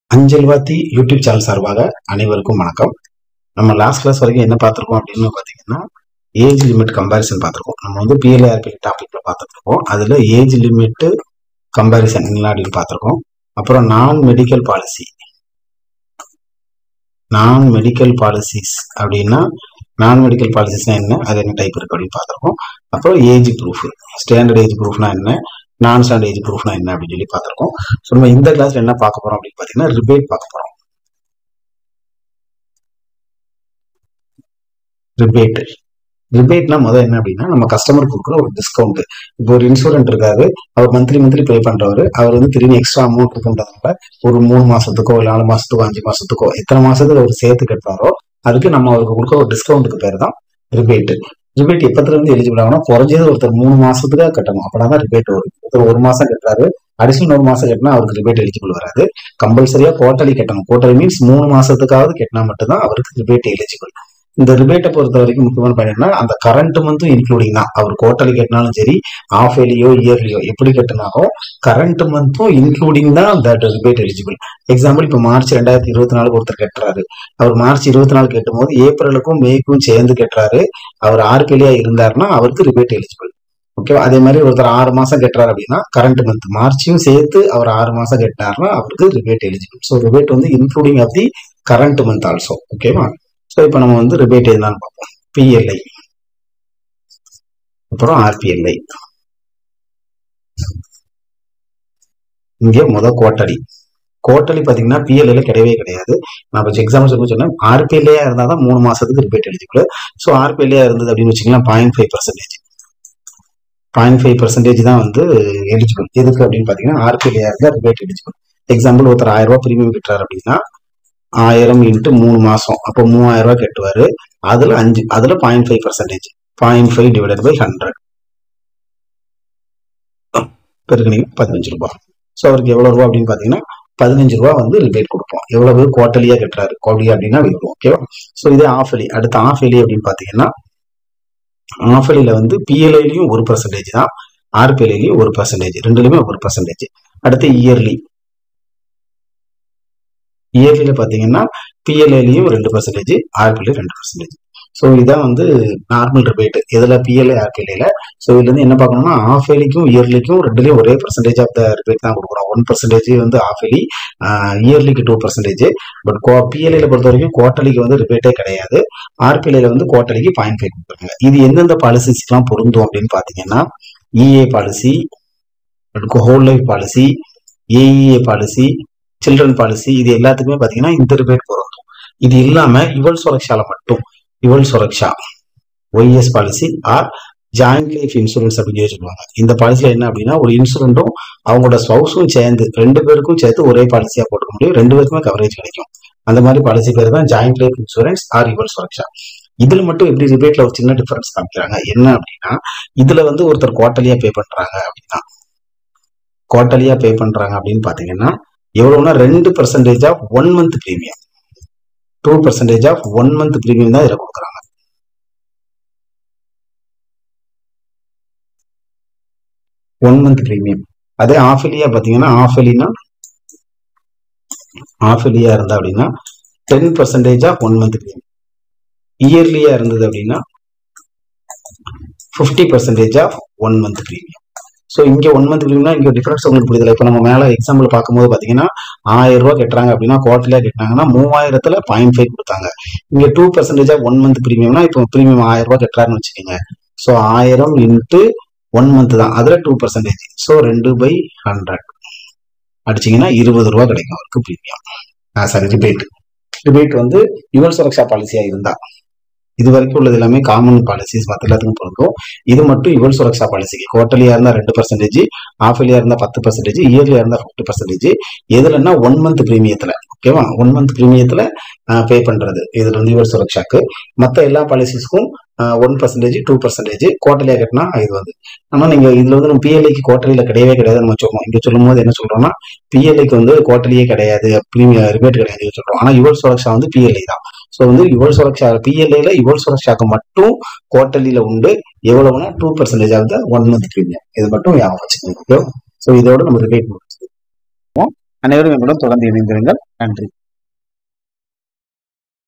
அஞ்சல் வாத்தி YouTube channel சார்பாக அனைவருக்கும் வணக்கம் நம்ம லாஸ்ட் கிளாஸ் வரைக்கும் என்ன பார்த்துருக்கோம் அப்படின்னு பார்த்தீங்கன்னா ஏஜ் லிமிட் கம்பேரிசன் பார்த்துருக்கோம் நம்ம வந்து பிஎல்ஆர்பி டாபிக்ல பார்த்துட்டு இருக்கோம் அதில் ஏஜ் லிமிட் கம்பேரிசன் என்ன அப்படின்னு பார்த்துருக்கோம் அப்புறம் நான் மெடிக்கல் பாலிசி நான் மெடிக்கல் பாலிசிஸ் அப்படின்னா நான் மெடிக்கல் பாலிசிஸ்னா என்ன அது என்ன டைப் இருக்கு அப்படின்னு பார்த்துருக்கோம் அப்புறம் ஏஜ் ப்ரூஃப் ஸ்டாண்டர்ட் ஏஜ் ப்ரூஃப்னா என்ன நான் ஸ்டாண்டர்ட் ஏஜ் ப்ரூஃப்னா என்ன அப்படின்னு சொல்லி பார்த்துருக்கோம் ஸோ நம்ம இந்த கிளாஸ்ல என்ன பார்க்க போறோம் அப்படின்னு பார்த்தீங்கன்னா ரிபேட் பார்க்க போறோம் ரிபேட் ரிபேட்னா முதல் என்ன அப்படின்னா நம்ம கஸ்டமருக்கு கொடுக்குற ஒரு டிஸ்கவுண்ட் இப்போ ஒரு இன்சூரன்ட் இருக்காரு அவர் மந்த்லி மந்த்லி பே பண்றவர் அவர் வந்து திரும்பி எக்ஸ்ட்ரா அமௌண்ட் இருக்குன்றதுனால ஒரு மூணு மாசத்துக்கோ இல்லை நாலு மாசத்துக்கோ அஞ்சு மாசத்துக்கோ எத்தனை மாசத்துக்கு அவர் சேர்த்து கட்டுறாரோ அதுக்கு நம்ம அவருக்கு கொடுக்குற ஒரு டிஸ்கவுண்ட்டுக்கு பேர் தான் ரிபேட் ரிபேட் எப்பத்துல இருந்து எலிஜிபிள் ஆகணும் குறைஞ்சது ஒருத்தர் மூணு மாசத்துக்கு கட்டணும் அப்படின்னா தான் ரிபேட் வரும் ஒருத்தர் ஒரு மாசம் கட்டுறாரு அடிஷனல் ஒரு மாசம் கட்டினா அவருக்கு ரிபேட் எலிஜிபிள் வராது கம்பல்சரியா குவார்டர்லி கட்டணும் குவார்டர்லி மீன்ஸ் மூணு மாசத்துக்காவது கட்டினா மட்டும்தான் அவருக்கு ரிபேட் எலிஜிபிள் இந்த ரிபேட்டை பொறுத்த வரைக்கும் முக்கியமான பாயிண்ட் என்ன அந்த கரண்ட் மந்த்தும் இன்க்ளூடிங் தான் அவர் குவார்டர்லி கட்டினாலும் சரி ஆஃப் இயர்லியோ இயர்லியோ எப்படி கட்டினாலும் கரண்ட் மந்த்தும் இன்க்ளூடிங் தான் தட் ரிபேட் எலிஜிபிள் எக்ஸாம்பிள் இப்போ மார்ச் ரெண்டாயிரத்தி இருபத்தி நாலுக்கு ஒருத்தர் கட்டுறாரு அவர் மார்ச் இருபத்தி நாலு கட்டும் போது ஏப்ரலுக்கும் மேக்கும் சேர்ந்து கட்டுறாரு அவர் ஆர்பிலியா இருந்தாருன்னா அவருக்கு ரிபேட் எலிஜிபிள் ஓகேவா அதே மாதிரி ஒருத்தர் ஆறு மாசம் கட்டுறாரு அப்படின்னா கரண்ட் மந்த் மார்ச்சையும் சேர்த்து அவர் ஆறு மாசம் கட்டினார்னா அவருக்கு ரிபேட் எலிஜிபிள் ஸோ ரிபேட் வந்து including of the current month also ஓகேவா ஸோ இப்போ நம்ம வந்து ரிபேட் என்னன்னு பார்ப்போம் பிஎல்ஐ அப்புறம் ஆர்பிஎல்ஐ இங்கே முத கோட்டலி கோட்டலி பார்த்தீங்கன்னா பிஎல்ஐல கிடையவே கிடையாது நான் கொஞ்சம் எக்ஸாம்பிள் சொல்லி சொன்னேன் ஆர்பிஎல்ஏயா இருந்தால் தான் மூணு மாசத்துக்கு ரிபேட் எலிஜிபிள் ஸோ ஆர்பிஎல்ஏயா இருந்தது அப்படின்னு வச்சுக்கலாம் point five percentage point five percentage தான் வந்து எலிஜிபிள் எதுக்கு அப்படின்னு பார்த்தீங்கன்னா ஆர்பிஎல்ஏயா இருந்தால் ரிபேட் எலிஜிபிள் எக்ஸாம்பிள் ஒருத்தர் ஆயிரம் ரூபாய் ப்ரீமியம் கட்டுறாரு அப்படின்னா ஆயிரம் இன்ட்டு மூணு மாசம் அப்போ மூவாயிரம் ரூபாய் கட்டுவாரு அதுல அஞ்சு அதுல point five percentage point five divided by hundred பெருக்குனீங்க பதினஞ்சு ரூபாய் ஸோ அவருக்கு எவ்வளவு ரூபா அப்படின்னு பாத்தீங்கன்னா பதினஞ்சு ரூபா வந்து ரிபேட் கொடுப்போம் எவ்வளவு குவார்டர்லியா கட்டுறாரு கோடி அப்படின்னா வரும் ஓகேவா ஸோ இதே ஆஃப் எலி அடுத்த ஆஃப் எலி அப்படின்னு பாத்தீங்கன்னா ஆஃப் எலியில வந்து பிஎல்ஐலையும் ஒரு பர்சன்டேஜ் தான் ஆர்பிஎல்ஐலையும் ஒரு பர்சன்டேஜ் ரெண்டுலையுமே ஒரு பர்சன்டேஜ் அடுத்து இயர்லி இயர்லியில பாத்தீங்கன்னா பிஎல்ஏலையும் ரெண்டு பர்சன்டேஜ் ஆர்பிஎல்ல ரெண்டு பர்சன்டேஜ் ஸோ இதான் வந்து நார்மல் ரிபேட் எதுல பிஎல்ஏ ஆர்பிஎல்ல ஸோ இதுல இருந்து என்ன பார்க்கணும்னா ஆஃப் ஏலிக்கும் இயர்லிக்கும் ரெண்டுலயும் ஒரே பர்சன்டேஜ் ஆஃப் த ரிபேட் தான் கொடுக்குறோம் ஒன் பர்சன்டேஜ் வந்து ஆஃப் ஏலி இயர்லிக்கு டூ பர்சன்டேஜ் பட் பிஎல்ஏல பொறுத்த வரைக்கும் குவார்டர்லிக்கு வந்து ரிபேட்டே கிடையாது ஆர்பிஎல்ல வந்து குவார்டர்லிக்கு பாயிண்ட் ஃபைவ் கொடுக்குறாங்க இது எந்தெந்த பாலிசிஸ்க்கெல்லாம் பொருந்தும் அப்படின்னு பாத்தீங்கன்னா EA policy whole life policy AEA policy children policy இது எல்லாத்துக்குமே பாத்தீங்கன்னா இந்த ரிபேட் பொருந்தும் இது இல்லாம இவள் சுரக்ஷால மட்டும் இவள் Suraksha YS policy or joint life insurance அப்படின்னு சொல்லி சொல்லுவாங்க இந்த பாலிசியில என்ன அப்படின்னா ஒரு இன்சூரன்ட்டும் அவங்களோட ஸ்பவுஸும் சேர்ந்து ரெண்டு பேருக்கும் சேர்த்து ஒரே பாலிசியா போட்டுக்க முடியும் ரெண்டு பேருக்குமே கவரேஜ் கிடைக்கும் அந்த மாதிரி பாலிசி பேர் தான் ஜாயிண்ட் லைஃப் இன்சூரன்ஸ் ஆர் இவள் சுரக்ஷா இதுல மட்டும் எப்படி ரிபேட்ல ஒரு சின்ன டிஃபரன்ஸ் காமிக்கிறாங்க என்ன அப்படின்னா இதுல வந்து ஒருத்தர் குவார்டர்லியா பே பண்றாங்க அப்படின்னா குவார்டர்லியா பே பண்றாங்க அப்படின்னு பாத்தீங்கன்னா எவ்வளவுனா ரெண்டு percentage of one month premium two percentage of one month premium தான் இதில் கொடுக்குறாங்க ஒன் மந்த் ப்ரீமியம் அதே ஆஃபிலியா பார்த்தீங்கன்னா ஆஃபிலினா ஆஃபிலியா இருந்தா அப்படின்னா ten percentage of one month premium இயர்லியா இருந்தது அப்படின்னா fifty percentage of one month premium so இங்கே ஒன் மந்த் ப்ரீமியம்னா இங்கே டிஃபரன்ஸ் உங்களுக்கு புரியுதுல இப்போ நம்ம மேலே எக்ஸாம்பிள் பார்க்கும்போது பார்த்தீங்கன்னா ஆயிரம் ரூபா கட்டுறாங்க அப்படின்னா குவார்டர்லியா கட்டினாங்கன்னா மூவாயிரத்துல பாயிண்ட் ஃபைவ் கொடுத்தாங்க இங்கே two percentage of one month ப்ரீமியம்னா இப்போ ப்ரீமியம் ஆயிரம் ரூபாய் கட்டுறாருன்னு வச்சுக்கோங்க ஸோ ஆயிரம் இன்ட்டு ஒன் மந்த் தான் அதில் டூ பர்சன்டேஜ் ஸோ ரெண்டு பை ஹண்ட்ரட் அடிச்சிங்கன்னா இருபது ரூபா கிடைக்கும் அவருக்கு ப்ரீமியம் சாரி ரிபேட் ரிபேட் வந்து யுவல் சுரக்ஷா பாலிசியா இருந்தா இது வரைக்கும் உள்ளது எல்லாமே காமன் பாலிசிஸ் மற்ற எல்லாத்துக்கும் பொருந்தும் இது மட்டும் இவள் சுரக்ஷா பாலிசிக்கு குவார்டர்லியா இருந்தா ரெண்டு பர்சன்டேஜ் ஆஃபிலியா இருந்தா பத்து பர்சன்டேஜ் இயர்லியா இருந்தா ஃபிஃப்டி பர்சன்டேஜ் எதுலன்னா ஒன் மந்த் பிரீமியத்துல ஓகேவா ஒன் மந்த் பிரீமியத்துல பே பண்றது இதுல வந்து இவள் சுரக்ஷாக்கு மற்ற எல்லா பாலிசிஸ்க்கும் ஒன் பர்சன்டேஜ் டூ பர்சன்டேஜ் குவார்டர்லியா கட்டினா இது வந்து ஆனா நீங்க இதுல வந்து நம்ம பிஎல்ஐக்கு குவார்டர்லியில கிடையவே கிடையாது நம்ம சொல்லுவோம் இங்க சொல்லும் போது என்ன சொல்றோம்னா பிஎல்ஐக்கு வந்து குவார்டர்லியே கிடையாது பிரீமியம் ரிபேட் கிடையாது சொல்றோம் ஆனா யுவல் சுரக்ஷா வந்து பிஎல்ஐ தான் ஸோ வந்து யுவல் சுரக்ஷா பிஎல்ஐல யுவல் சுரக்ஷாக்கு மட்டும் குவார்டர்லியில உண்டு எவ்வளவுனா two percentage of the one month premium இது மட்டும் ஞாபகம் வச்சுக்கோங்க ஓகே ஸோ இதோட நம்ம ரிபேட் முடிச்சுக்கோம் அனைவரும் எங்களுடன் தொடர்ந்து இணைந்திருங்கள் நன்றி